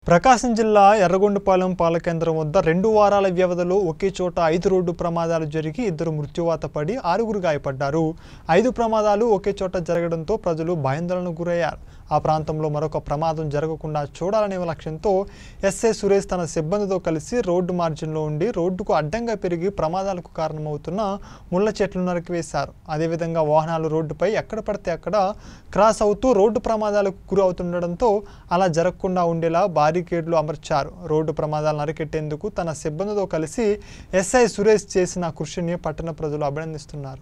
ప్రకాశం జిల్లా ఎర్రగొండపాలెం పాలకేంద్రం వద్ద రెండు వారాల వ్యవధిలో ఒకే చోట ఐదు రోడ్డు ప్రమాదాలు జరిగి ఇద్దరు మృత్యువాత పడి ఆరుగురు గాయపడ్డారు ఐదు ప్రమాదాలు ఒకే చోట జరగడంతో ప్రజలు భయాందోళనకు గురయ్యారు ఆ ప్రాంతంలో మరొక ప్రమాదం జరగకుండా చూడాలనే లక్ష్యంతో ఎస్ఐ సురేష్ తన సిబ్బందితో కలిసి రోడ్డు మార్జిన్లో ఉండి రోడ్డుకు అడ్డంగా పెరిగి ప్రమాదాలకు కారణమవుతున్న ముళ్ళ చెట్లు నరికివేశారు అదేవిధంగా వాహనాలు రోడ్డుపై ఎక్కడ పడితే అక్కడ క్రాస్ అవుతూ రోడ్డు ప్రమాదాలకు గురి అవుతుండడంతో అలా జరగకుండా ఉండేలా బారికేడ్లు అమర్చారు రోడ్డు ప్రమాదాలు నరికెట్టేందుకు తన సిబ్బందితో కలిసి ఎస్ఐ సురేష్ చేసిన కృషిని పట్టణ ప్రజలు అభినందిస్తున్నారు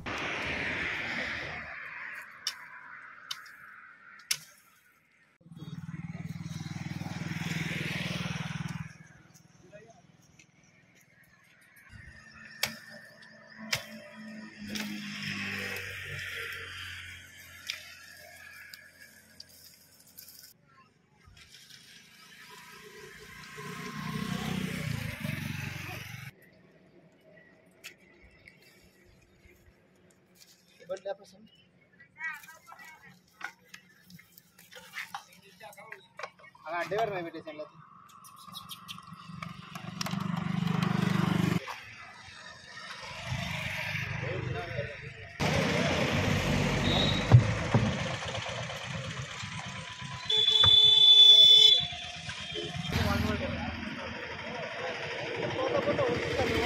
అలా అడ్డేవారు మేము పెట్టేసాను Thank